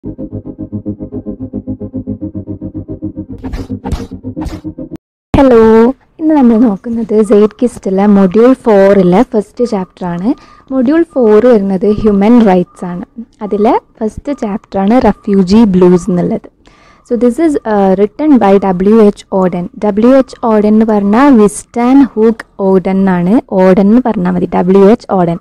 Hello ഇന്ന് നമ്മൾ നോക്കുന്നത് സെയ്ഡ് കിസ്റ്റിലെ മൊഡ്യൂൾ ഫോറിലെ ഫസ്റ്റ് ചാപ്റ്ററാണ് മൊഡ്യൂൾ ഫോർ വരുന്നത് ഹ്യൂമൻ റൈറ്റ്സ് ആണ് അതിലെ ഫസ്റ്റ് ചാപ്റ്ററാണ് റെഫ്യൂജി ബ്ലൂസ് എന്നുള്ളത് so this is written by W H Auden W H Auden എന്ന് പറഞ്ഞാൽ വിസ്റ്റാൻ ഹൂക്ക് ഓഡൻ എന്നാണ് ഓഡൻ എന്ന് പറഞ്ഞാൽ മതി ഡബ്ല്യു എച്ച് ഓഡൻ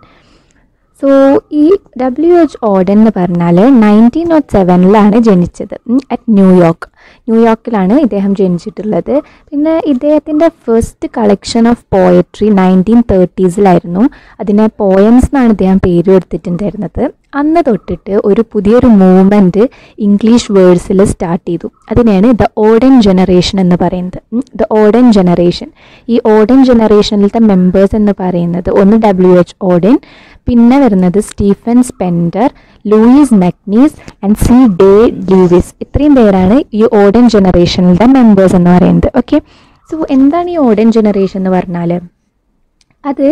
സോ ഈ ഡബ്ല്യു എച്ച് ഓഡൻ എന്ന് പറഞ്ഞാൽ നയൻറ്റീൻ നോട്ട് സെവനിലാണ് ജനിച്ചത് അറ്റ് ന്യൂയോർക്ക് ന്യൂയോർക്കിലാണ് ഇദ്ദേഹം ജനിച്ചിട്ടുള്ളത് പിന്നെ ഇദ്ദേഹത്തിൻ്റെ first collection of poetry nineteen തേർട്ടീസിലായിരുന്നു അതിനെ പോയംസ് എന്നാണ് ഇദ്ദേഹം പേര് കൊടുത്തിട്ടുണ്ടായിരുന്നത് അന്ന് തൊട്ടിട്ട് ഒരു പുതിയൊരു മൂവ്മെൻറ്റ് ഇംഗ്ലീഷ് വേർഡ്സിൽ സ്റ്റാർട്ട് ചെയ്തു അതിനെയാണ് ദ ഓഡൻ ജനറേഷൻ എന്ന് പറയുന്നത് ദ ഓഡൻ ജനറേഷൻ ഈ ഓഡൻ ജനറേഷനിലത്തെ മെമ്പേഴ്സ് എന്ന് പറയുന്നത് ഒന്ന് ഡബ്ല്യു എച്ച് ഓഡൻ പിന്നെ വരുന്നത് Stephen Spender Louis MacNeice and C Day Lewis ഇത്രയും പേരാണ് ഈ ഓഡൻ ജനറേഷനിലെ മെമ്പേഴ്സ് എന്ന് പറയുന്നത് ഓക്കെ സോ എന്താണ് ഈ ഓഡൻ ജനറേഷൻ എന്ന് പറഞ്ഞാൽ അത്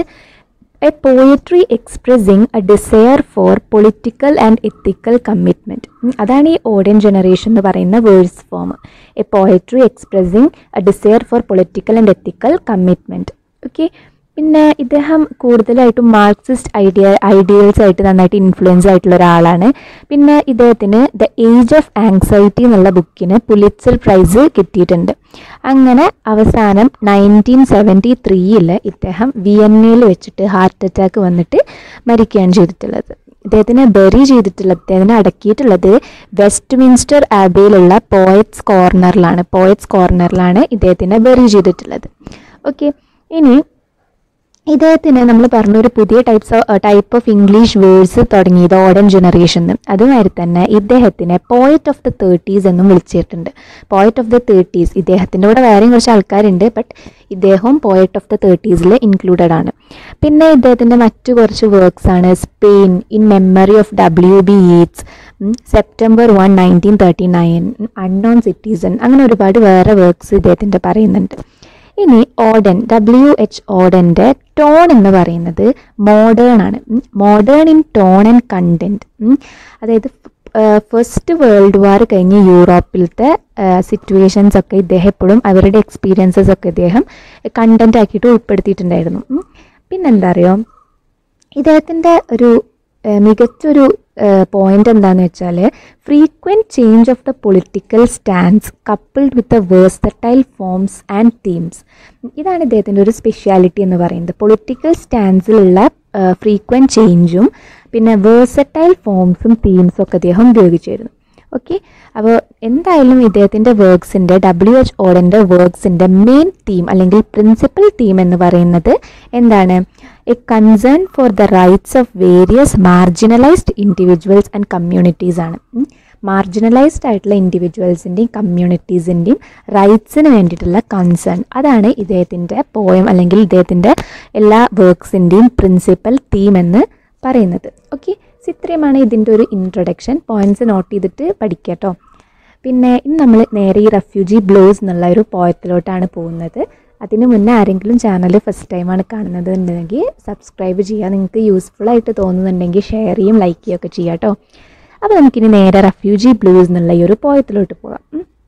a poetry expressing a desire for political and ethical commitment അതാണ് ഈ ഓഡിയൻ ജനറേഷൻ എന്ന് പറയുന്ന words from a poetry expressing a desire for political and ethical commitment okay പിന്നെ ഇദ്ദേഹം കൂടുതലായിട്ടും മാർക്സിസ്റ്റ് ഐഡിയ ഐഡിയൽസ് ആയിട്ട് നന്നായിട്ട് ഇൻഫ്ലുവൻസ് ആയിട്ടുള്ള ഒരാളാണ് പിന്നെ ഇദ്ദേഹത്തിന് ദ ഏജ് ഓഫ് ആങ്സൈറ്റി എന്നുള്ള ബുക്കിന് പുലിറ്റ്സൽ പ്രൈസ് കിട്ടിയിട്ടുണ്ട് അങ്ങനെ അവസാനം നയൻറ്റീൻ സെവൻറ്റി ത്രീയിൽ ഇദ്ദേഹം വിയന്നയിൽ വെച്ചിട്ട് ഹാർട്ട് അറ്റാക്ക് വന്നിട്ട് മരിക്കുകയാണ് ചെയ്തിട്ടുള്ളത് ഇദ്ദേഹത്തിനെ ബെറി ചെയ്തിട്ടുള്ളത് ഇദ്ദേഹത്തിനെ അടക്കിയിട്ടുള്ളത് വെസ്റ്റ് മിൻസ്റ്റർ ആബയിലുള്ള പോയറ്റ്സ് കോർണറിലാണ് പോയറ്റ്സ് കോർണറിലാണ് ഇദ്ദേഹത്തിനെ ബെറി ചെയ്തിട്ടുള്ളത് ഓക്കെ ഇനി ഇദ്ദേഹത്തിന് നമ്മൾ പറഞ്ഞ ഒരു പുതിയ types type of English words തുടങ്ങിയത് ഓഡൻ ജനറേഷൻ അതുമാതിരി തന്നെ ഇദ്ദേഹത്തിനെ പോയറ്റ് ഓഫ് ദ തേർട്ടീസ് എന്നും വിളിച്ചിട്ടുണ്ട് പോയറ്റ് ഓഫ് ദ തേർട്ടീസ് ഇദ്ദേഹത്തിൻ്റെ കൂടെ വേറെയും കുറച്ച് ആൾക്കാരുണ്ട് ബട്ട് ഇദ്ദേഹവും പോയറ്റ് ഓഫ് ദ തേർട്ടീസിൽ ഇൻക്ലൂഡഡ് ആണ് പിന്നെ ഇദ്ദേഹത്തിൻ്റെ മറ്റു കുറച്ച് വർക്ക്സ് ആണ് Spain in memory of W B Yeats September one nineteen thirty nine unknown citizen അങ്ങനെ ഒരുപാട് വേറെ വർക്ക്സ് ഇദ്ദേഹത്തിൻ്റെ പറയുന്നുണ്ട് ഇനി ഓഡൻ ഡബ്ല്യു എച്ച് ഓഡൻ്റെ ടോൺ എന്ന് പറയുന്നത് മോഡേൺ ആണ് modern in tone and content അതായത് ഫസ്റ്റ് വേൾഡ് വാർ കഴിഞ്ഞ് യൂറോപ്പിലത്തെ സിറ്റുവേഷൻസ് ഒക്കെ ഇദ്ദേഹം എപ്പോഴും അവരുടെ എക്സ്പീരിയൻസസ് ഒക്കെ ഇദ്ദേഹം കണ്ടന്റ് ആക്കിയിട്ട് ഉൾപ്പെടുത്തിയിട്ടുണ്ടായിരുന്നു പിന്നെന്താ അറിയോ ഇദ്ദേഹത്തിൻ്റെ ഒരു മികച്ചൊരു പോയിന്റ് എന്താണെന്ന് വെച്ചാൽ frequent change of the political stands coupled with the versatile forms and themes ഇതാണ് ഇദ്ദേഹത്തിൻ്റെ ഒരു സ്പെഷ്യാലിറ്റി എന്ന് പറയുന്നത് പൊളിറ്റിക്കൽ സ്റ്റാൻഡ്സിലുള്ള ഫ്രീക്വൻറ്റ് ചേഞ്ചും പിന്നെ വേഴ്സറ്റൈൽ ഫോംസും തീംസും ഒക്കെ അദ്ദേഹം ഉപയോഗിച്ചിരുന്നു ഓക്കെ അപ്പോൾ എന്തായാലും ഇദ്ദേഹത്തിൻ്റെ വർക്ക്സിൻ്റെ ഡബ്ല്യു എച്ച് ഓഡൻ്റെ വർക്ക്സിൻ്റെ മെയിൻ തീം അല്ലെങ്കിൽ പ്രിൻസിപ്പൽ തീം എന്ന് പറയുന്നത് എന്താണ് a concern for the rights of various marginalised individuals and communities ആണ് മാർജിനലൈസ്ഡ് ആയിട്ടുള്ള ഇൻഡിവിജ്വൽസിൻ്റെയും കമ്മ്യൂണിറ്റീസിൻ്റെയും റൈറ്റ്സിന് വേണ്ടിയിട്ടുള്ള കൺസേൺ അതാണ് ഇദ്ദേഹത്തിൻ്റെ പോയം അല്ലെങ്കിൽ ഇദ്ദേഹത്തിൻ്റെ എല്ലാ വർക്ക്സിൻ്റെയും പ്രിൻസിപ്പൽ തീം എന്ന് പറയുന്നത് ഓക്കെ ഇത്രയുമാണ് ഇതിൻ്റെ ഒരു ഇൻട്രൊഡക്ഷൻ പോയിൻറ്റ്സ് നോട്ട് ചെയ്തിട്ട് പഠിക്കുക കേട്ടോ പിന്നെ ഇന്ന് നമ്മൾ നേരെ ഈ റെഫ്യൂജി ബ്ലൂസ് എന്നുള്ള ഒരു പോയത്തിലോട്ടാണ് പോകുന്നത് അതിന് മുന്നേ ആരെങ്കിലും ചാനൽ ഫസ്റ്റ് ടൈമാണ് കാണുന്നത് എന്നുണ്ടെങ്കിൽ സബ്സ്ക്രൈബ് ചെയ്യുക നിങ്ങൾക്ക് യൂസ്ഫുൾ ആയിട്ട് തോന്നുന്നുണ്ടെങ്കിൽ ഷെയർ ചെയ്യും ലൈക്ക് ചെയ്യുകയൊക്കെ ചെയ്യാം കേട്ടോ അപ്പോൾ നമുക്കിനി നേരെ റെഫ്യൂജി ബ്ലൂസ് എന്നുള്ള ഈ ഒരു പോയത്തിലോട്ട് പോകാം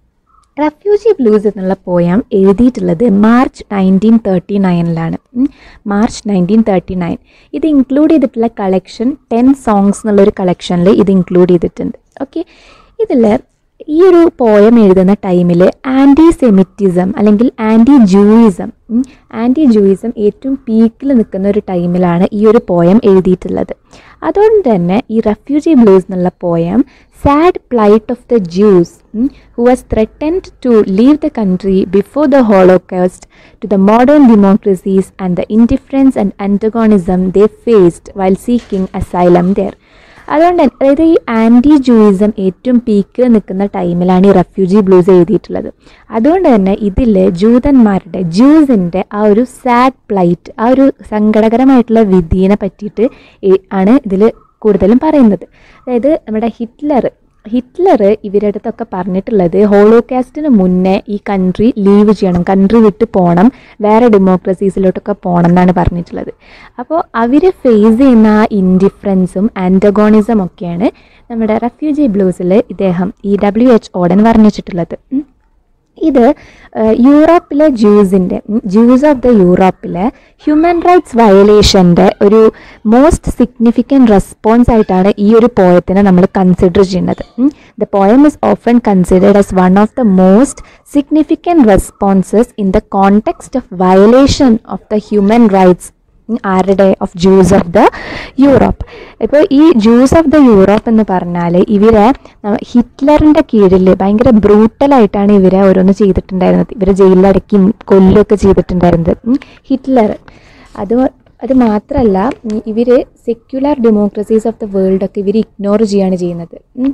റെഫ്യൂജി ബ്ലൂസ് എന്നുള്ള പോയം എഴുതിയിട്ടുള്ളത് മാർച്ച് നയൻറ്റീൻ തേർട്ടി നയനിലാണ് മാർച്ച് നയൻറ്റീൻ തേർട്ടി നയൻ ഇത് ഇൻക്ലൂഡ് ചെയ്തിട്ടുള്ള കളക്ഷൻ ടെൻ സോങ്സ് എന്നുള്ളൊരു കളക്ഷനിൽ ഇത് ഇൻക്ലൂഡ് ചെയ്തിട്ടുണ്ട് ഓക്കെ ഇതിൽ ഈ ഒരു പോയം എഴുതുന്ന ടൈമിൽ ആൻറ്റി സെമിറ്റിസം അല്ലെങ്കിൽ ആൻറ്റി ജൂയിസം ആൻറ്റി ജൂയിസം ഏറ്റവും പീക്കിൽ നിൽക്കുന്ന ഒരു ടൈമിലാണ് ഈ ഒരു പോയം എഴുതിയിട്ടുള്ളത് അതുകൊണ്ട് തന്നെ ഈ റെഫ്യൂജി ബ്ലൂസ് എന്നുള്ള poem sad plight of the Jews who was threatened to leave the country before the Holocaust to the modern democracies and the indifference and antagonism they faced while seeking asylum there അതുകൊണ്ട് അതായത് ഈ anti Judaism ഏറ്റവും പീക്കിൽ നിൽക്കുന്ന ടൈമിലാണ് ഈ refugee blues എഴുതിയിട്ടുള്ളത് അതുകൊണ്ട് തന്നെ ഇതിൽ ജൂതന്മാരുടെ ജ്യൂസിൻ്റെ ആ ഒരു സാഡ് പ്ലൈറ്റ് ആ ഒരു സങ്കടകരമായിട്ടുള്ള വിധിയെ പറ്റിയിട്ട് ആണ് ഇതിൽ കൂടുതലും പറയുന്നത് അതായത് നമ്മുടെ ഹിറ്റ്ലർ ഹിറ്റ്ലർ ഇവരുടെ അടുത്തൊക്കെ പറഞ്ഞിട്ടുള്ളത് ഹോളോകാസ്റ്റിന് മുന്നേ ഈ കൺട്രി ലീവ് ചെയ്യണം കൺട്രി വിട്ട് പോകണം വേറെ ഡെമോക്രസീസിലോട്ടൊക്കെ പോകണം എന്നാണ് പറഞ്ഞിട്ടുള്ളത് അപ്പോൾ അവർ ഫേസ് ചെയ്യുന്ന ആ ഇൻഡിഫറൻസും ആൻറ്റഗോണിസം ഒക്കെയാണ് നമ്മുടെ റെഫ്യൂജി ബ്ലൂസിൽ ഇദ്ദേഹം ഈ ഡബ്ല്യു എച്ച് ഓടൻ വർണ്ണിച്ചിട്ടുള്ളത് ഉം. ഇത് ഏഹ്, യൂറോപ്പിലെ ജ്യൂസിൻ്റെ ജ്യൂസ് ഓഫ് ദ യൂറോപ്പിലെ ഹ്യൂമൻ റൈറ്റ്സ് വയലേഷൻ്റെ ഒരു മോസ്റ്റ് സിഗ്നിഫിക്കൻറ്റ് റെസ്പോൺസ് ആയിട്ടാണ് ഈ ഒരു പോയത്തിനെ നമ്മൾ കൺസിഡർ ചെയ്യുന്നത് the poem is often considered as one of the most significant responses in the context of violation of the human rights ആരുടെ of Jews of the Europe ഇപ്പോൾ ഈ ജൂസ് ഓഫ് ദ യൂറോപ്പ് എന്ന് പറഞ്ഞാൽ ഇവരെ നമ്മ- ഹിറ്റ്ലറിൻ്റെ കീഴിൽ ഭയങ്കര ബ്രൂട്ടലായിട്ടാണ് ഇവരെ ഓരോന്ന് ചെയ്തിട്ടുണ്ടായിരുന്നത് ഇവരെ ജയിലിലടക്കിയും കൊല്ലുകയൊക്കെ ചെയ്തിട്ടുണ്ടായിരുന്നത് ഉം. ഹിറ്റ്ലർ അത് അത് മാത്രമല്ല ഇവർ secular democracies of the world ഒക്കെ ഇവർ ഇഗ്നോർ ചെയ്യാണ് ചെയ്യുന്നത് ഉം.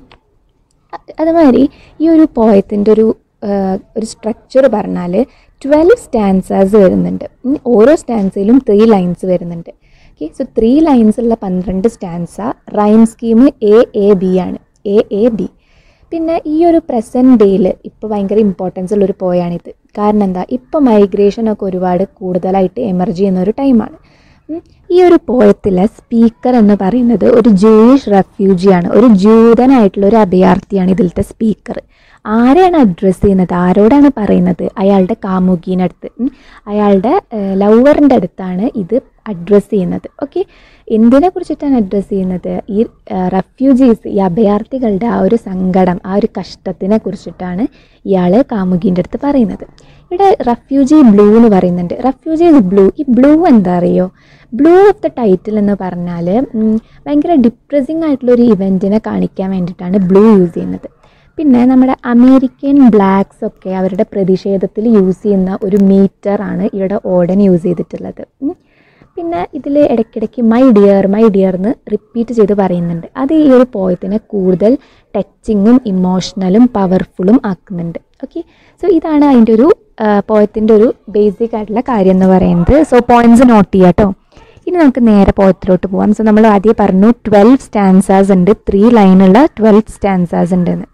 അ- അതുമാതിരി ഈ ഒരു പോയത്തിൻ്റെ ഒരു ആ, ഒരു സ്ട്രക്ചർ പറഞ്ഞാൽ ട്വൽവ് സ്റ്റാൻസാസ് വരുന്നുണ്ട് ഉം, ഓരോ സ്റ്റാൻസയിലും ത്രീ ലൈൻസ് വരുന്നുണ്ട് ഓക്കെ സോ ത്രീ ലൈൻസ് ഉള്ള പന്ത്രണ്ട് stanza rhyme scheme A A B ആണ് എ എ ബി പിന്നെ ഈ ഒരു പ്രസൻറ്റ് ഡേയിൽ ഇപ്പോൾ ഭയങ്കര ഇമ്പോർട്ടൻസ് ഉള്ളൊരു പോയാണിത് കാരണം എന്താ ഇപ്പോൾ മൈഗ്രേഷനൊക്കെ ഒരുപാട് കൂടുതലായിട്ട് എമർജ് ചെയ്യുന്ന ഒരു ടൈമാണ് ഉം. ഈ ഒരു പോയത്തിലെ സ്പീക്കർ എന്ന് പറയുന്നത് ഒരു ജൂയിഷ് റെഫ്യൂജിയാണ് ഒരു ജൂതനായിട്ടുള്ള ഒരു അഭയാർത്ഥിയാണ് ഇതിലത്തെ സ്പീക്കർ ആരെയാണ് അഡ്രസ്സ് ചെയ്യുന്നത് ആരോടാണ് പറയുന്നത് അയാളുടെ കാമുകീനടുത്ത് ഉം. അയാളുടെ ലവറിൻ്റെ അടുത്താണ് ഇത് അഡ്രസ്സ് ചെയ്യുന്നത് ഓക്കെ എന്തിനെ കുറിച്ചിട്ടാണ് അഡ്രസ്സ് ചെയ്യുന്നത് ഈ റെഫ്യൂജീസ് ഈ അഭയാർത്ഥികളുടെ ആ ഒരു സങ്കടം ആ ഒരു കഷ്ടത്തിനെ കുറിച്ചിട്ടാണ് ഇയാൾ കാമുകീൻ്റെ അടുത്ത് പറയുന്നത് ഇവിടെ റെഫ്യൂജി ബ്ലൂ എന്ന് പറയുന്നുണ്ട് റെഫ്യൂജീസ് ബ്ലൂ ഈ ബ്ലൂ എന്താ അറിയോ ബ്ലൂ ഓഫ് ദ ടൈറ്റിൽ എന്ന് പറഞ്ഞാൽ ഉം, ഭയങ്കര ഡിപ്രസിങ് ആയിട്ടുള്ള ഒരു ഇവൻറ്റിനെ കാണിക്കാൻ വേണ്ടിയിട്ടാണ് ബ്ലൂ യൂസ് ചെയ്യുന്നത് പിന്നെ നമ്മുടെ അമേരിക്കൻ ബ്ലാക്സ് ഒക്കെ അവരുടെ പ്രതിഷേധത്തിൽ യൂസ് ചെയ്യുന്ന ഒരു മീറ്ററാണ് ഇവിടെ ഓടൻ യൂസ് ചെയ്തിട്ടുള്ളത് ഉം. പിന്നെ ഇതിൽ ഇടയ്ക്കിടയ്ക്ക് മൈ ഡിയർ മൈ ഡിയർ എന്ന് റിപ്പീറ്റ് ചെയ്ത് പറയുന്നുണ്ട് അത് ഈ ഒരു പോയത്തിനെ കൂടുതൽ ടച്ചിങ്ങും ഇമോഷണലും പവർഫുള്ളും ആക്കുന്നുണ്ട് ഓക്കെ സോ ഇതാണ് അതിൻ്റെ ഒരു പോയത്തിൻ്റെ ഒരു ബേസിക് ആയിട്ടുള്ള കാര്യം എന്ന് പറയുന്നത് സോ പോയിന്റ്സ് നോട്ട് ചെയ്യാം കേട്ടോ ഇനി നമുക്ക് നേരെ പോയത്തിലോട്ട് പോവാം സോ നമ്മൾ ആദ്യം പറഞ്ഞു ട്വൽവ് സ്റ്റാൻസാസ് ഉണ്ട് ത്രീ ലൈനുള്ള ട്വൽവ് സ്റ്റാൻസാസ് ഉണ്ടെന്ന്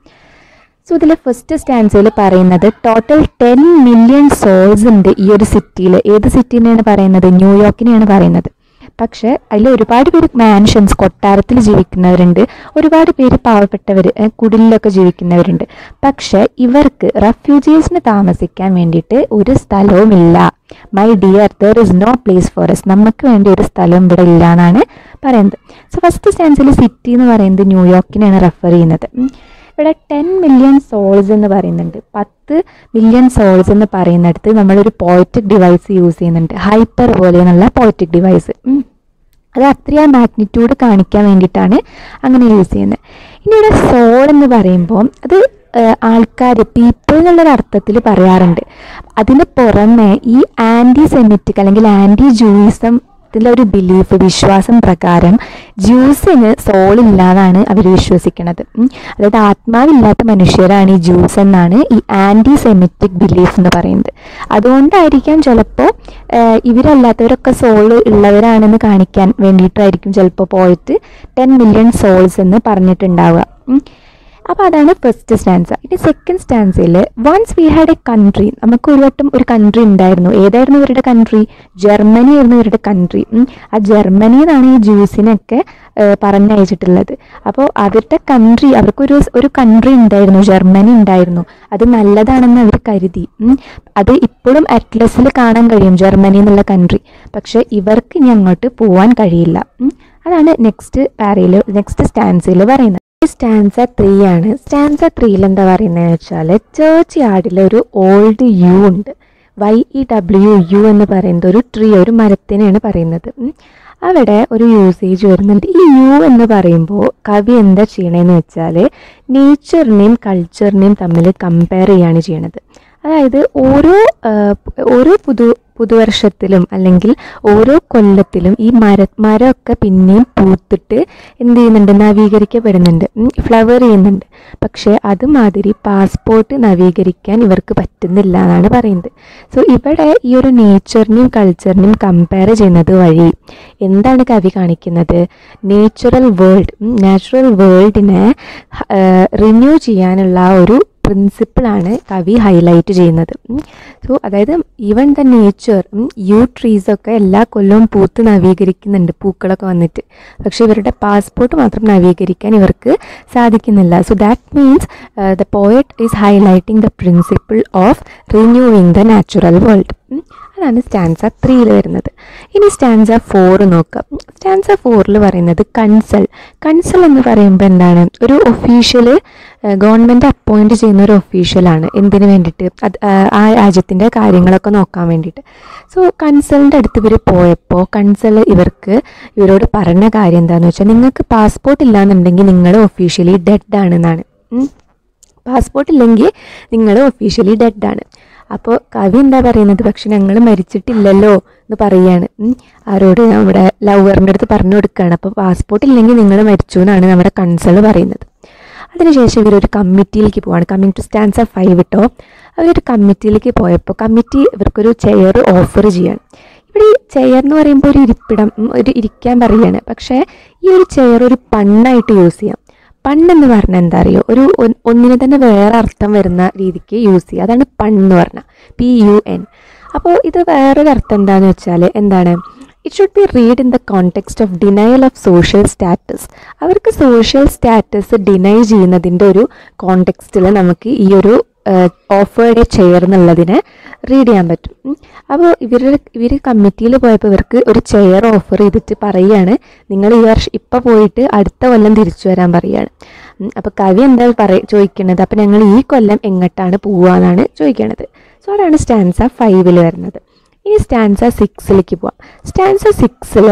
സോ ഇതിൽ ഫസ്റ്റ് സ്റ്റാൻസയിൽ പറയുന്നത് ടോട്ടൽ ടെൻ മില്യൺ സോൾസ് ഉണ്ട് ഈ ഒരു സിറ്റിയിൽ ഏത് സിറ്റിനെയാണ് പറയുന്നത് ന്യൂയോർക്കിനെയാണ് പറയുന്നത് പക്ഷേ അതിൽ ഒരുപാട് പേര് മാൻഷൻസ് കൊട്ടാരത്തിൽ ജീവിക്കുന്നവരുണ്ട് ഒരുപാട് പേര് പാവപ്പെട്ടവർ കുടിലൊക്കെ ജീവിക്കുന്നവരുണ്ട് പക്ഷേ ഇവർക്ക് റെഫ്യൂജീസിന് താമസിക്കാൻ വേണ്ടിയിട്ട് ഒരു സ്ഥലവുമില്ല my dear there is no place for us നമുക്ക് വേണ്ടി ഒരു സ്ഥലം ഇവിടെ ഇല്ല എന്നാണ് പറയുന്നത് സോ ഫസ്റ്റ് സ്റ്റാൻസിൽ സിറ്റി എന്ന് പറയുന്നത് ന്യൂയോർക്കിനെയാണ് റെഫർ ചെയ്യുന്നത് ഉം. ഇവിടെ ടെൻ മില്യൺ സോൾസ് എന്ന് പറയുന്നുണ്ട് പത്ത് മില്യൺ സോൾസ് എന്ന് പറയുന്നിടത്ത് നമ്മളൊരു പോയറ്റിക് ഡിവൈസ് യൂസ് ചെയ്യുന്നുണ്ട് ഹൈപ്പർ പോലെ എന്നുള്ള പോയറ്റിക് ഡിവൈസ് അത് അത്രയും മാഗ്നിറ്റ്യൂഡ് കാണിക്കാൻ വേണ്ടിയിട്ടാണ് അങ്ങനെ യൂസ് ചെയ്യുന്നത് ഇനി ഇവിടെ സോൾ എന്ന് പറയുമ്പോൾ അത് ആൾക്കാർ പീപ്പിൾ എന്നുള്ളൊരു അർത്ഥത്തിൽ പറയാറുണ്ട് അതിന് പുറമെ ഈ ആൻറ്റി സെമിറ്റിക് അല്ലെങ്കിൽ ആൻറ്റി ജൂയിസം ത്തിലെ ഒരു ബിലീഫ് വിശ്വാസം പ്രകാരം ജ്യൂസിന് സോൾ ഇല്ലാന്നാണ് അവർ വിശ്വസിക്കുന്നത് ഉം. അതായത് ആത്മാവില്ലാത്ത മനുഷ്യരാണ് ഈ ജ്യൂസ് എന്നാണ് ഈ ആൻറ്റി സെമിറ്റിക് ബിലീഫ് എന്ന് പറയുന്നത് അതുകൊണ്ടായിരിക്കാം ചിലപ്പോൾ ഇവരല്ലാത്തവരൊക്കെ സോൾ ഉള്ളവരാണെന്ന് കാണിക്കാൻ വേണ്ടിയിട്ടായിരിക്കും ചിലപ്പോൾ പോയിട്ട് ടെൻ മില്യൺ സോൾസ് എന്ന് പറഞ്ഞിട്ടുണ്ടാവുക ഉം. അപ്പോൾ അതാണ് ഫസ്റ്റ് സ്റ്റാൻസ ഇനി സെക്കൻഡ് സ്റ്റാൻസയിൽ once we had a country നമുക്ക് ഒരു വട്ടം ഒരു കൺട്രി ഉണ്ടായിരുന്നു ഏതായിരുന്നു ഇവരുടെ കൺട്രി ജർമ്മനി ആയിരുന്നു ഇവരുടെ കൺട്രി ആ ജർമ്മനി എന്നാണ് ഈ ജ്യൂസിനൊക്കെ ഏഹ്, പറഞ്ഞയച്ചിട്ടുള്ളത് അപ്പോൾ അവരുടെ കൺട്രി അവർക്കൊരു ഒരു കൺട്രി ഉണ്ടായിരുന്നു ജർമ്മനി ഉണ്ടായിരുന്നു അത് നല്ലതാണെന്ന് അവർ കരുതി ഉം. അത് ഇപ്പോഴും അറ്റ്ലസിൽ കാണാൻ കഴിയും ജർമ്മനി എന്നുള്ള കൺട്രി പക്ഷേ ഇവർക്ക് ഇനി അങ്ങോട്ട് പോകാൻ കഴിയില്ല ഉം. അതാണ് നെക്സ്റ്റ് പാരയിൽ നെക്സ്റ്റ് സ്റ്റാൻസിൽ പറയുന്നത് സ്റ്റാൻസ ത്രീ ആണ് സ്റ്റാൻസ ത്രീയിൽ എന്താ പറയുന്നതെന്ന് വെച്ചാൽ ചേർച്ച് യാർഡിൽ ഒരു ഓൾഡ് യു ഉണ്ട് വൈ ഇ ഡബ്ല്യു യു എന്ന് പറയുന്നത് ഒരു ട്രീ ഒരു മരത്തിനെയാണ് പറയുന്നത് ഉം. അവിടെ ഒരു യൂസേജ് വരുന്നുണ്ട് ഈ യു എന്ന് പറയുമ്പോൾ കവി എന്താ ചെയ്യണതെന്ന് വെച്ചാൽ നേച്ചറിനെയും കൾച്ചറിനെയും തമ്മിൽ കമ്പയർ ചെയ്യാണ് ചെയ്യണത് അതായത് ഓരോ ആ, ഓരോ പുതു പുതുവർഷത്തിലും അല്ലെങ്കിൽ ഓരോ കൊല്ലത്തിലും ഈ മര മരമൊക്കെ പിന്നെയും പൂത്തിട്ട് എന്ത് ചെയ്യുന്നുണ്ട് നവീകരിക്കപ്പെടുന്നുണ്ട് ഫ്ലവർ ചെയ്യുന്നുണ്ട് പക്ഷേ അതുമാതിരി പാസ്പോർട്ട് നവീകരിക്കാൻ ഇവർക്ക് പറ്റുന്നില്ല എന്നാണ് പറയുന്നത് സോ ഇവിടെ ഈ ഒരു നേച്ചറിനെയും കൾച്ചറിനെയും കമ്പയർ ചെയ്യുന്നത് വഴി എന്താണ് കവി കാണിക്കുന്നത് നേച്ചുറൽ വേൾഡ് നാച്ചുറൽ വേൾഡിനെ റിന്യൂ ചെയ്യാനുള്ള ആ ഒരു പ്രിൻസിപ്പിളാണ് കവി ഹൈലൈറ്റ് ചെയ്യുന്നത് സോ അതായത് even the nature yew trees ഒക്കെ എല്ലാ കൊല്ലവും പൂത്ത് നവീകരിക്കുന്നുണ്ട് പൂക്കളൊക്കെ വന്നിട്ട് പക്ഷേ ഇവരുടെ പാസ്പോർട്ട് മാത്രം നവീകരിക്കാൻ ഇവർക്ക് സാധിക്കുന്നില്ല so that means the poet is highlighting the principle of renewing the natural world അതാണ് സ്റ്റാൻസ ത്രീയിൽ വരുന്നത് ഇനി സ്റ്റാൻസ ഫോർ നോക്കാം സ്റ്റാൻസ ഫോറിൽ പറയുന്നത് കൺസൽ കൺസൽ എന്ന് പറയുമ്പോൾ എന്താണ് ഒരു ഒഫീഷ്യൽ ഗവൺമെൻറ് അപ്പോയിൻറ്റ് ചെയ്യുന്ന ഒരു ഒഫീഷ്യലാണ് എന്തിനു വേണ്ടിയിട്ട് അത് ആ, ആ രാജ്യത്തിൻ്റെ കാര്യങ്ങളൊക്കെ നോക്കാൻ വേണ്ടിയിട്ട് സോ കൺസലിൻ്റെ അടുത്ത് ഇവർ പോയപ്പോൾ കൺസൽ ഇവർക്ക് ഇവരോട് പറഞ്ഞ കാര്യം എന്താണെന്ന് വെച്ചാൽ നിങ്ങൾക്ക് പാസ്പോർട്ട് ഇല്ലാന്നുണ്ടെങ്കിൽ നിങ്ങൾ ഒഫീഷ്യലി ഡെഡ് ആണെന്നാണ് ഉം. പാസ്പോർട്ട് ഇല്ലെങ്കിൽ നിങ്ങൾ ഒഫീഷ്യലി ഡെഡ് ആണ് അപ്പോൾ കവി എന്താ പറയുന്നത് പക്ഷെ ഞങ്ങൾ മരിച്ചിട്ടില്ലല്ലോ എന്ന് പറയാണ് ഉം. ആരോട് നമ്മുടെ ലവറിൻ്റെ അടുത്ത് പറഞ്ഞു കൊടുക്കുകയാണ് അപ്പോൾ പാസ്പോർട്ട് ഇല്ലെങ്കിൽ നിങ്ങൾ മരിച്ചു എന്നാണ് നമ്മുടെ കൺസൾ പറയുന്നത് അതിനുശേഷം ഇവരൊരു കമ്മിറ്റിയിലേക്ക് പോവാണ് coming to stanza of five കേട്ടോ അവരൊരു കമ്മിറ്റിയിലേക്ക് പോയപ്പോൾ കമ്മിറ്റി ഇവർക്കൊരു ചെയർ ഓഫർ ചെയ്യാണ് ഇവിടെ ഈ ചെയർ എന്ന് പറയുമ്പോൾ ഒരു ഇരിപ്പിടം ഉം, ഒരു ഇരിക്കാൻ പറയുകയാണ് പക്ഷേ ഈ ഒരു ചെയർ ഒരു പണ്ണായിട്ട് യൂസ് ചെയ്യാം പണ്ണെന്ന് പറഞ്ഞാൽ എന്താ അറിയോ ഒരു ഒ- ഒന്നിന് തന്നെ വേറെ അർത്ഥം വരുന്ന രീതിക്ക് യൂസ് ചെയ്യുക അതാണ് പണ്ണ് പറഞ്ഞാൽ പി യു എൻ അപ്പോൾ ഇത് വേറൊരു അർത്ഥം എന്താണെന്ന് വെച്ചാൽ എന്താണ് it should be read in the context of denial of social status അവർക്ക് സോഷ്യൽ സ്റ്റാറ്റസ് ഡിനൈ ചെയ്യുന്നതിൻ്റെ ഒരു കോണ്ടെക്സ്റ്റിൽ നമുക്ക് ഈ ഒരു ഓഫേർഡ് ചെയർ എന്നുള്ളതിനെ റീഡ് ചെയ്യാൻ പറ്റും ഉം. അപ്പോൾ ഇവർ ഇവർ കമ്മിറ്റിയിൽ പോയപ്പോൾ ഇവർക്ക് ഒരു ചെയർ ഓഫർ ചെയ്തിട്ട് പറയുകയാണ് നിങ്ങൾ ഈ വർഷം ഇപ്പം പോയിട്ട് അടുത്ത കൊല്ലം തിരിച്ചു വരാൻ പറയുകയാണ് അപ്പോൾ കവി എന്താ പറയ ചോദിക്കണത് അപ്പോൾ ഞങ്ങൾ ഈ കൊല്ലം എങ്ങോട്ടാണ് പോവുകയെന്നാണ് ചോദിക്കണത് സോ അതാണ് സ്റ്റാൻസ ഫൈവിൽ വരുന്നത് ഇനി സ്റ്റാൻസ സിക്സിലേക്ക് പോവാം സ്റ്റാൻസ സിക്സിൽ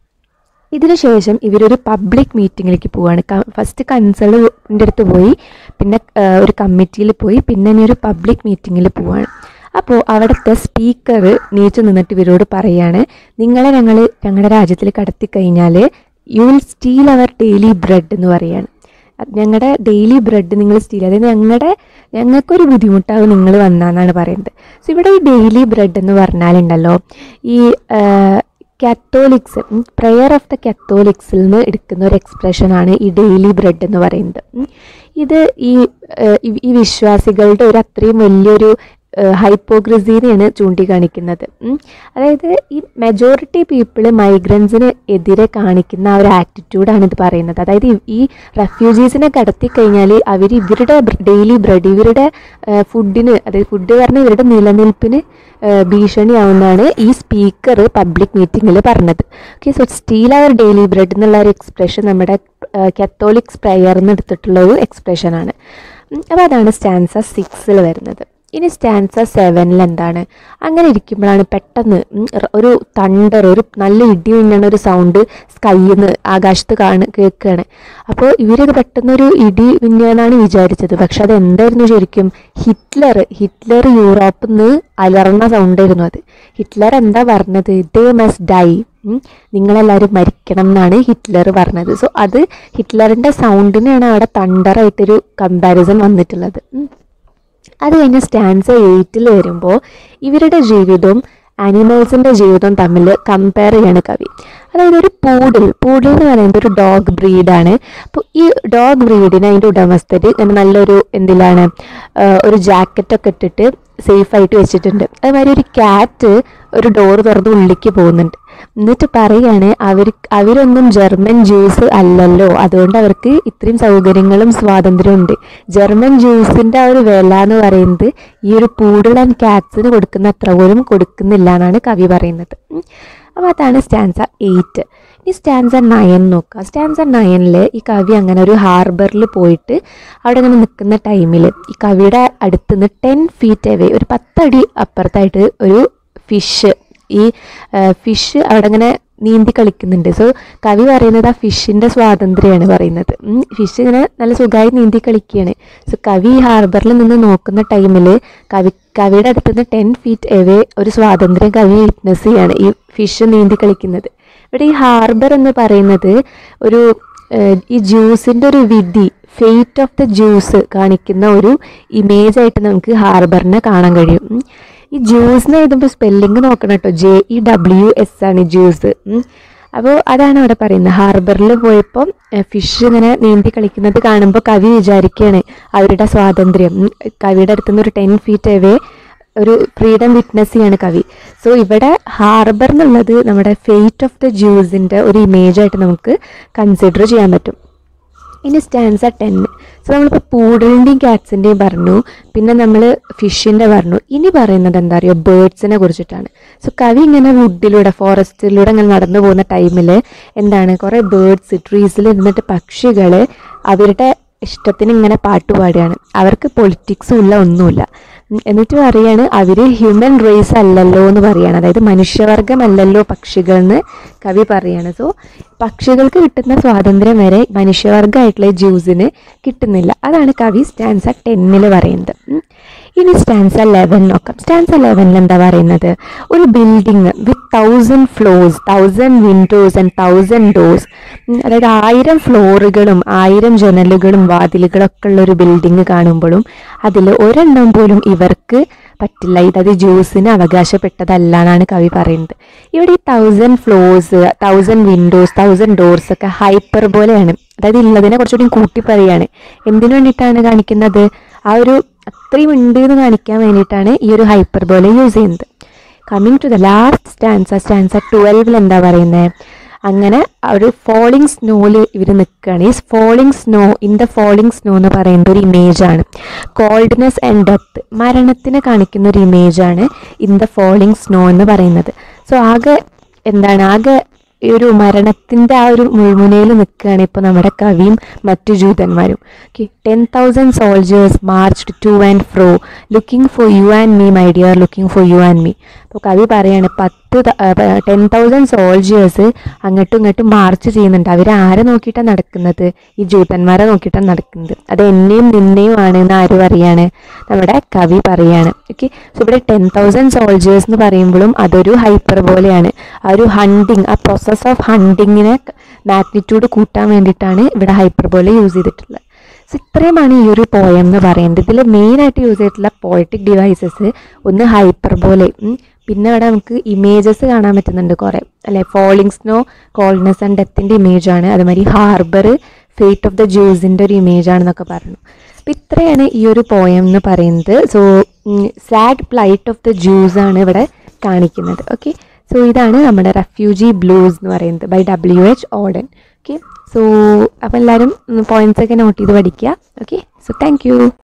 ഇതിന് ശേഷം ഇവരൊരു പബ്ലിക് മീറ്റിങ്ങിലേക്ക് പോവാണ് ഫസ്റ്റ് കൺസളിൻ്റെ അടുത്ത് പോയി പിന്നെ ആ, ഒരു കമ്മിറ്റിയിൽ പോയി പിന്നെ ഇനി ഒരു പബ്ലിക് മീറ്റിങ്ങിൽ പോവാണ് അപ്പോൾ അവിടുത്തെ സ്പീക്കർ നീച്ചു നിന്നിട്ട് ഇവരോട് പറയാണ് നിങ്ങളെ ഞങ്ങൾ ഞങ്ങളുടെ രാജ്യത്തിൽ കടത്തി കഴിഞ്ഞാൽ you will steal our daily bread എന്ന് പറയാണ് അത് ഞങ്ങളുടെ ഡെയിലി ബ്രെഡ് നിങ്ങൾ സ്റ്റീൽ അതായത് ഞങ്ങളുടെ ഞങ്ങൾക്കൊരു ബുദ്ധിമുട്ടാവും നിങ്ങൾ വന്നാന്നാണ് പറയുന്നത് സോ ഇവിടെ ഈ ഡെയിലി ബ്രെഡ് എന്ന് പറഞ്ഞാലുണ്ടല്ലോ ഈ കാത്തോലിക്സ് പ്രെയർ ഓഫ് ദ കാത്തോലിക്സിൽ നിന്ന് എടുക്കുന്ന ഒരു എക്സ്പ്രഷനാണ് ഈ ഡെയിലി ബ്രെഡ് എന്ന് പറയുന്നത് ഉം. ഇത് ഈ ഏഹ്, ഈ- ഈ വിശ്വാസികളുടെ ഒരു അത്രയും വലിയൊരു ഹൈപ്പോക്രസീനെയാണ് ചൂണ്ടിക്കാണിക്കുന്നത് ഉം. അതായത് ഈ മെജോറിറ്റി പീപ്പിൾ മൈഗ്രൻസിന് എതിരെ കാണിക്കുന്ന ആ ഒരു ആറ്റിറ്റ്യൂഡാണ് ഇത് പറയുന്നത് അതായത് ഈ- ഈ റെഫ്യൂജീസിനെ കടത്തി കഴിഞ്ഞാൽ അവർ ഇവരുടെ ഡെയിലി ബ്രെഡ് ഇവരുടെ ഫുഡിന് അതായത് ഫുഡ് പറഞ്ഞാൽ ഇവരുടെ നിലനിൽപ്പിന് ഏഹ്, ഭീഷണിയാവുന്നതാണ് ഈ സ്പീക്കർ പബ്ലിക് മീറ്റിങ്ങിൽ പറഞ്ഞത് okay so steal our daily bread എന്നുള്ള ഒരു എക്സ്പ്രഷൻ നമ്മുടെ കത്തോലിക്സ് പ്രയർന്ന് എടുത്തിട്ടുള്ള ഒരു എക്സ്പ്രഷനാണ് അപ്പോൾ അതാണ് സ്റ്റാൻസ സിക്സിൽ വരുന്നത് ഇനി സ്റ്റാൻസ സെവനിൽ എന്താണ് അങ്ങനെ ഇരിക്കുമ്പോഴാണ് പെട്ടെന്ന് ഉം, റ- ഒരു തണ്ടർ ഒരു നല്ല ഇടി മിന്നണ ഒരു സൗണ്ട് സ്കൈയിൽ നിന്ന് ആകാശത്ത് കാണു കേൾക്കുകയാണ് അപ്പോൾ ഇവരത് പെട്ടെന്നൊരു ഇടി മിന്നാന്നാണ് വിചാരിച്ചത് പക്ഷെ അത് എന്തായിരുന്നു ശരിക്കും ഹിറ്റ്ലർ ഹിറ്റ്ലർ യൂറോപ്പിൽ നിന്ന് അലർന്ന സൗണ്ടായിരുന്നു അത് ഹിറ്റ്ലർ എന്താ പറഞ്ഞത് ദേ മസ്റ്റ് ഡൈ നിങ്ങളെല്ലാവരും മരിക്കണം എന്നാണ് ഹിറ്റ്ലർ പറഞ്ഞത് സോ അത് ഹിറ്റ്ലറിൻ്റെ സൗണ്ടിനെയാണ് അവിടെ തണ്ടറായിട്ടൊരു കമ്പാരിസൺ വന്നിട്ടുള്ളത് ഉം. അത് കഴിഞ്ഞ് സ്റ്റാൻസ് എയ്റ്റിൽ വരുമ്പോൾ ഇവരുടെ ജീവിതവും ആനിമൽസിൻ്റെ ജീവിതവും തമ്മിൽ കമ്പയർ ചെയ്യാണ് കവി അതായത് ഒരു പൂഡിൽ പൂഡിൽ എന്ന് പറയുന്നത് ഒരു ഡോഗ് ബ്രീഡാണ് അപ്പോൾ ഈ ഡോഗ് ബ്രീഡിന് അതിൻ്റെ ഉടമസ്ഥർ ഇങ്ങനെ നല്ലൊരു എന്തിലാണ് ആ, ഒരു ജാക്കറ്റൊക്കെ ഇട്ടിട്ട് സേഫായിട്ട് വെച്ചിട്ടുണ്ട് അതുമാതിരി ഒരു ക്യാറ്റ് ഒരു ഡോർ തുറന്ന് ഉള്ളിലേക്ക് പോകുന്നുണ്ട് എന്നിട്ട് പറയാണ് അവർ അവരൊന്നും ജർമ്മൻ ജ്യൂസ് അല്ലല്ലോ അതുകൊണ്ട് അവർക്ക് ഇത്രയും സൗകര്യങ്ങളും സ്വാതന്ത്ര്യവും ഉണ്ട് ജർമ്മൻ ജ്യൂസിൻ്റെ ആ ഒരു വില എന്ന് പറയുന്നത് ഈ ഒരു പൂഡിൾ ആൻഡ് ക്യാറ്റ്സിന് കൊടുക്കുന്ന അത്ര പോലും കൊടുക്കുന്നില്ല എന്നാണ് കവി പറയുന്നത് ഉം. അപ്പോൾ അതാണ് സ്റ്റാൻസ എയ്റ്റ് ഈ സ്റ്റാൻസ നയൻ നോക്കുക സ്റ്റാൻസ നയനിൽ ഈ കവി അങ്ങനെ ഒരു ഹാർബറിൽ പോയിട്ട് അവിടെ ഇങ്ങനെ നിൽക്കുന്ന ടൈമിൽ ഈ കവിയുടെ അടുത്ത് നിന്ന് ടെൻ ഫീറ്റ് അവേ ഒരു പത്തടി അപ്പുറത്തായിട്ട് ഒരു ഫിഷ് ഈ ഫിഷ് അവിടെ ഇങ്ങനെ നീന്തി കളിക്കുന്നുണ്ട് സോ കവി പറയുന്നത് ആ ഫിഷിൻ്റെ സ്വാതന്ത്ര്യമാണ് പറയുന്നത് ഫിഷ് ഇങ്ങനെ നല്ല സുഖമായി നീന്തി കളിക്കുകയാണ് സോ കവി ഈ ഹാർബറിൽ നിന്ന് നോക്കുന്ന ടൈമിൽ കവി കവിയുടെ അടുത്ത് നിന്ന് ടെൻ ഫീറ്റ് എവേ ഒരു സ്വാതന്ത്ര്യം കവി വിറ്റ്നസ് ചെയ്യാണ് ഈ ഫിഷ് നീന്തി കളിക്കുന്നത് ഇവിടെ ഈ ഹാർബർ എന്ന് പറയുന്നത് ഒരു ഏഹ്, ഈ ജ്യൂസിൻ്റെ ഒരു വിധി ഫെയ്റ്റ് ഓഫ് ദ ജ്യൂസ് കാണിക്കുന്ന ഒരു ഇമേജ് ആയിട്ട് നമുക്ക് ഹാർബറിനെ കാണാൻ കഴിയും ഉം. ഈ ജ്യൂസിന് എഴുതുമ്പോൾ സ്പെല്ലിംഗ് നോക്കണം കേട്ടോ ജെ ഇ ഡബ്ല്യു എസ് ആണ് ജ്യൂസ് അപ്പോൾ അതാണ് അവിടെ പറയുന്നത് ഹാർബറിൽ പോയപ്പോൾ ഫിഷ് ഇങ്ങനെ നീന്തി കളിക്കുന്നത് കാണുമ്പോൾ കവി വിചാരിക്കുകയാണ് അവരുടെ സ്വാതന്ത്ര്യം ഉം, കവിയുടെ അടുത്തുനിന്ന് ഒരു ടെൻ ഫീറ്റ് അവേ ഒരു ഫ്രീഡം വിറ്റ്നസ് ചെയ്യാണ് കവി സോ ഇവിടെ ഹാർബർ എന്നുള്ളത് നമ്മുടെ ഫെയ്റ്റ് ഓഫ് ദ ജ്യൂസിൻ്റെ ഒരു ഇമേജായിട്ട് നമുക്ക് കൺസിഡർ ചെയ്യാൻ പറ്റും ഇനി സ്റ്റാൻസ ടെൻ സോ നമ്മളിപ്പോൾ പൂഡലിൻ്റെയും ക്യാറ്റ്സിൻ്റെയും പറഞ്ഞു പിന്നെ നമ്മൾ ഫിഷിൻ്റെ പറഞ്ഞു ഇനി പറയുന്നത് എന്താ പറയുക ബേർഡ്സിനെ കുറിച്ചിട്ടാണ് സോ കവി ഇങ്ങനെ വുഡിലൂടെ ഫോറസ്റ്റിലൂടെ ഇങ്ങനെ നടന്നു പോകുന്ന ടൈമിൽ എന്താണ് കുറേ ബേർഡ്സ് ട്രീസിൽ ഇരുന്നിട്ട് പക്ഷികൾ അവരുടെ ഇഷ്ടത്തിന് ഇങ്ങനെ പാട്ട് പാടുകയാണ് അവർക്ക് പൊളിറ്റിക്സും ഇല്ല ഒന്നുമില്ല ഉം, എന്നിട്ട് പറയാണ് അവർ ഹ്യൂമൻ റേസ് അല്ലല്ലോ എന്ന് പറയാണ് അതായത് മനുഷ്യവർഗമല്ലല്ലോ പക്ഷികൾ എന്ന് കവി പറയാണ് സോ പക്ഷികൾക്ക് കിട്ടുന്ന സ്വാതന്ത്ര്യം വരെ മനുഷ്യവർഗമായിട്ടുള്ള ജ്യൂസിന് കിട്ടുന്നില്ല അതാണ് കവി സ്റ്റാൻസ ടെന്നിൽ പറയുന്നത് ഉം. ഇനി സ്റ്റാൻസ ലെവൻ നോക്കാം സ്റ്റാൻസ ലെവനിൽ എന്താ പറയുന്നത് ഒരു building with thousand floors thousand windows and thousand doors അതായത് ആയിരം ഫ്ലോറുകളും ആയിരം ജനലുകളും വാതിലുകളൊക്കെ ഉള്ള ഒരു ബിൽഡിങ് കാണുമ്പോഴും അതിൽ ഒരെണ്ണം പോലും ഇവർക്ക് പറ്റില്ല ഇതത് ജ്യൂസിന് അവകാശപ്പെട്ടതല്ല എന്നാണ് കവി പറയുന്നത് ഇവിടെ ഈ thousand floors thousand windows thousand doors ഒക്കെ ഹൈപ്പർ പോലെയാണ് അതായത് ഉള്ളതിനെ കുറച്ചുകൂടി കൂട്ടി പറയാണ് എന്തിനു വേണ്ടിയിട്ടാണ് കാണിക്കുന്നത് ആ ഒരു അത്രയും ഉണ്ട് എന്ന് കാണിക്കാൻ വേണ്ടിയിട്ടാണ് ഈ ഒരു ഹൈപ്പർ പോലെ യൂസ് ചെയ്യുന്നത് coming to the last stanza stanza ട്വൽവിൽ എന്താ പറയുന്നത് അങ്ങനെ ആ ഒരു ഫോളിങ് സ്നോയിൽ ഇവർ നിൽക്കുകയാണ് ഈ falling snow in the falling snow എന്ന് പറയുന്ന ഒരു ഇമേജാണ് കോൾഡ്നെസ് ആൻഡ് ഡെത്ത് മരണത്തിനെ കാണിക്കുന്ന ഒരു ഇമേജാണ് ഇൻ ദ ഫോളിങ് സ്നോ എന്ന് പറയുന്നത് സോ ആകെ എന്താണ് ആകെ ഈ ഒരു മരണത്തിൻ്റെ ആ ഒരു മുൾമുനയിൽ നിൽക്കുകയാണ് ഇപ്പോൾ നമ്മുടെ കവിയും മറ്റു ജൂതന്മാരും okay ten thousand soldiers marched to and fro looking for you and me my dear looking for you and me അപ്പോൾ കവി പറയാണ് പത്ത് ടെൻ തൗസൻഡ് സോൾജേഴ്സ് അങ്ങോട്ടും ഇങ്ങോട്ടും മാർച്ച് ചെയ്യുന്നുണ്ട് അവർ ആരെ നോക്കിയിട്ടാണ് നടക്കുന്നത് ഈ ജൂതന്മാരെ നോക്കിയിട്ടാണ് നടക്കുന്നത് അത് എന്നെയും നിന്നെയും ആണ് എന്ന് ആര് പറയാണ് നമ്മുടെ കവി പറയാണ് ഓക്കെ സോ ഇവിടെ ടെൻ തൗസൻഡ് സോൾജേഴ്സ് എന്ന് പറയുമ്പോഴും അതൊരു ഹൈപ്പർ പോലെയാണ് ആ ഒരു ഹണ്ടിങ് ആ പ്രോസസ് ഓഫ് ഹണ്ടിങ്ങിനെ മാഗ്നിറ്റ്യൂഡ് കൂട്ടാൻ വേണ്ടിയിട്ടാണ് ഇവിടെ ഹൈപ്പർ പോലെ യൂസ് ചെയ്തിട്ടുള്ളത് സോ ഇത്രയുമാണ് ഈ ഒരു പോയം എന്ന് പറയുന്നത് ഇതിൽ മെയിനായിട്ട് യൂസ് ചെയ്തിട്ടുള്ള പോയറ്റിക് ഡിവൈസസ് ഒന്ന് ഹൈപ്പർ പോലെ പിന്നെ ഇവിടെ നമുക്ക് ഇമേജസ് കാണാൻ പറ്റുന്നുണ്ട് കുറേ അല്ലെ ഫോളിങ് സ്നോ കോൾഡ്നെസ് ആൻഡ് ഡെത്തിൻ്റെ ഇമേജാണ് അതുമാതിരി ഹാർബർ ഫേറ്റ് ഓഫ് ദ ജ്യൂസിൻ്റെ ഒരു ഇമേജ് ആണെന്നൊക്കെ പറഞ്ഞു അപ്പോൾ ഇത്രയാണ് ഈ ഒരു പോയം എന്ന് പറയുന്നത് so sad plight of the Jews ആണ് ഇവിടെ കാണിക്കുന്നത് ഓക്കെ സോ ഇതാണ് നമ്മുടെ റെഫ്യൂജി ബ്ലൂസ് എന്ന് പറയുന്നത് by W H Auden okay so അപ്പോൾ എല്ലാവരും പോയിന്റ്സ് ഒക്കെ നോട്ട് ചെയ്ത് പഠിക്കുക ഓക്കെ സോ താങ്ക് യു